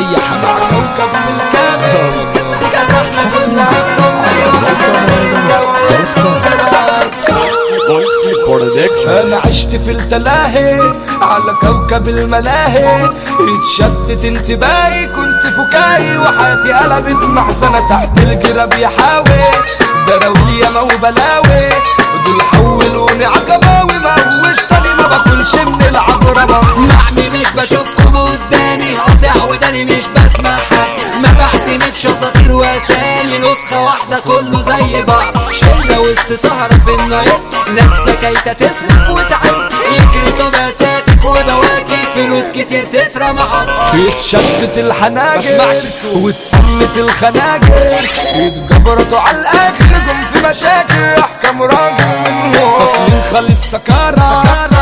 اي حاجة مع كوكب بالكامل دي كسحنا كلها تصمي واحنا نسير الجو والسودان انا عشت في التلاهي على كوكب الملاهي اتشتت انتباهي كنت فكاهي وحياتي قلبت محزنة تحت الجراب يحاوي دراوي ياما وبلاوي دول حولوني عجباوي ما هوش تاني ما باكلش من العجربة معمي مش بشوفكم قدامي قاطع وداني مش بسمع حد ما بعتمدش اساطير واسامي نسخة واحدة كله زي بعض شلة وسط سهرة في النايت ناس بكايتة تصرف وتعيد يجري طباساتك وبواكي فلوس كتير تترمى على الارض يتشتت الحناجر مسمعش الصوت. وتسمت الخناجر يتجبرتوا على الاخر جم في مشاكل احكام راجل منهم فاصلين خالص سكارة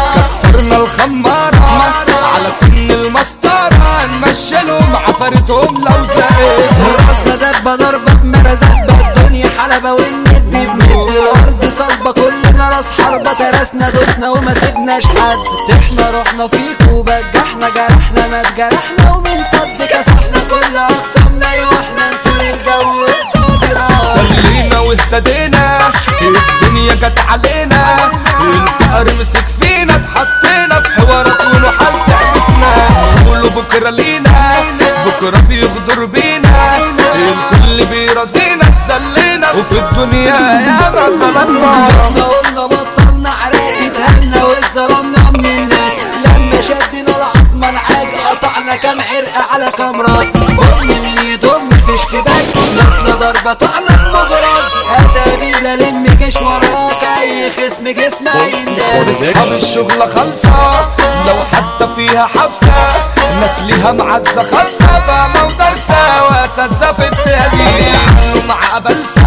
كسرنا الخمارة على سن المسطرة نمشلهم عفرتهم لو زقت الرصة دبة ضربة بمرزات بقى الدنيا حلبة والند بند الأرض صلبة كلنا راس حربة ترسنا دوسنا وما سيبناش حد احنا رحنا فيك وبجحنا جرحنا ما اتجرحنا ومن صد كسحنا كل أقسامنا واحنا نسير الجو صادرات صلينا واهتدينا الدنيا جت علينا الفقر مسك فينا اتحطينا في حوارات ونحال تحبسنا قولوا بكره لينا بكره بيغدر بينا الكل بيرازينا اتسلينا وفي الدنيا ياما ظلمنا احنا قلنا بطلنا عراك اتهنا واتظلمنا من الناس لما شدنا العظمة العاج قطعنا كام عرق على كام راس قلنا من يضم في اشتباك ناسنا ضربة طعنا بمغراز هتابيلا لم جيش وراك اي خصم جسم اي الناس اصحاب الشغلة خالصة لو حتى فيها حبسة ناس ليها معزة خاصة فاهمة ودارسة واساتذة في التهديد يعملوا مع أبلسة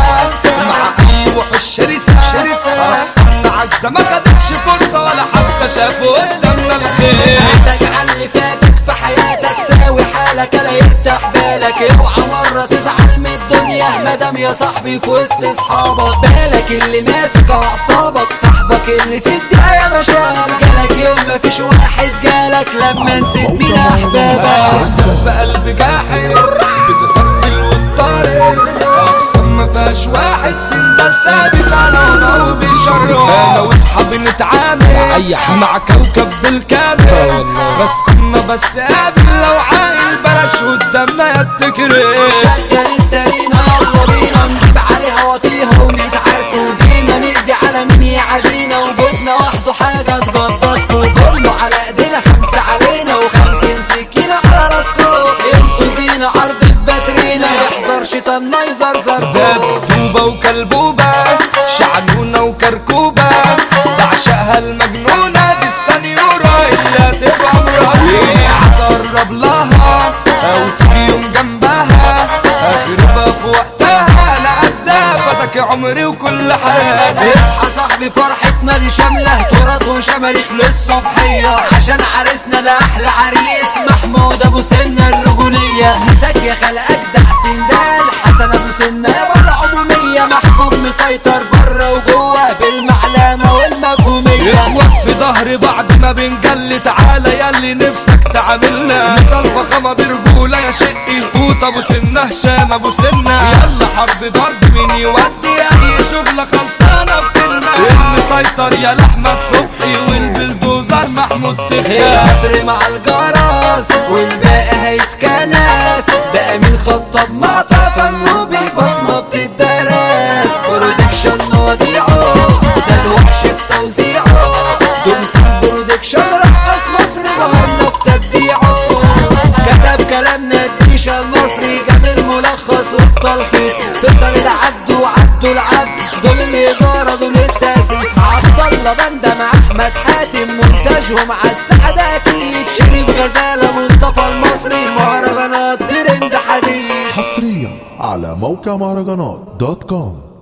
مع أي وحوش شرسة أقسامنا عجزة ما خدتش فرصة ولا حتى شافوا قدامنا الخير تجعل اللي فاتك في حياتك ساوي حالك لا يرتاح بالك اوعى مرة تزعل من الدنيا مادام يا صاحبي في وسط اصحابك بالك اللي ماسك اعصابك صاحبك اللي في الدقاية مشاعر جالك يوم مفيش واحد جالك لما نسيت مين احبابك بقلب جاحد بتغفل وتطارد اقسم ما فيهاش واحد سندال ثابت على وضعه بالشر انا واصحابي نتعامل أي حد. مع كوكب بالكامل خصمنا بس قابل لو عايل بلاش قدامنا يا التكريم شغل السرينة يلا بينا نجيب عليها وطيها ونتعارك وجينا نقضي على مين يعادينا وجودنا وحده حاجة تجددكوا كله على ايدينا خمسة علينا وخمسين سكينة على راسكوا انتوا زينة عرض في باترينا يحضر شيطان ما يزرزركوا دبدوبة وكلبوبة شعنونة وكركوبة بعشقها المجنونة دي السنيورة اللي هتبقى مراتي هتقرب لها أو تيجي يوم جنبها أخربها في وقتها أنا قدها فداك عمري وكل حياتي اصحى صاحبي فرحتنا دي شاملة تورات وشماريخ للصبحية عشان عريسنا ده أحلى عريس محمود أبو سنة الرجولية مساك يا خلقك ده سندال حسن أبو سنة بره عمومية محبوب مسيطر بره وجوه بالمعلمة والمفهومية اخوات في ظهر بعض ما بنجل تعالى ياللي نفسك تعاملنا مثال فخامة برجولة يا شقي القوط ابو سنة هشام ابو سنة يلا حرب ضرب مين يودي اي شغلة خلصانة بكلمة المسيطر يا لحمة صبحي والبلدوزر محمود تخيا القطر مع الجرس والباقي هيتكنس ده امين خطاب مع طاقة النوبي بصمة بتدرس برودكشن مواضيعه ده الوحش في توزيعه دمس برودكشن رقص مصر ظهرنا في تبديعه كتب كلامنا الديش المصري جاب الملخص والتلخيص فصل العبد وعبد العبد دول الإدارة دول التأسيس عبد الله بندة مع أحمد حاتم منتجهم على السعادة أكيد شريف غزالة مصطفى المصري مهرجانات ترند حديد حصريا على موقع مهرجانات دوت كوم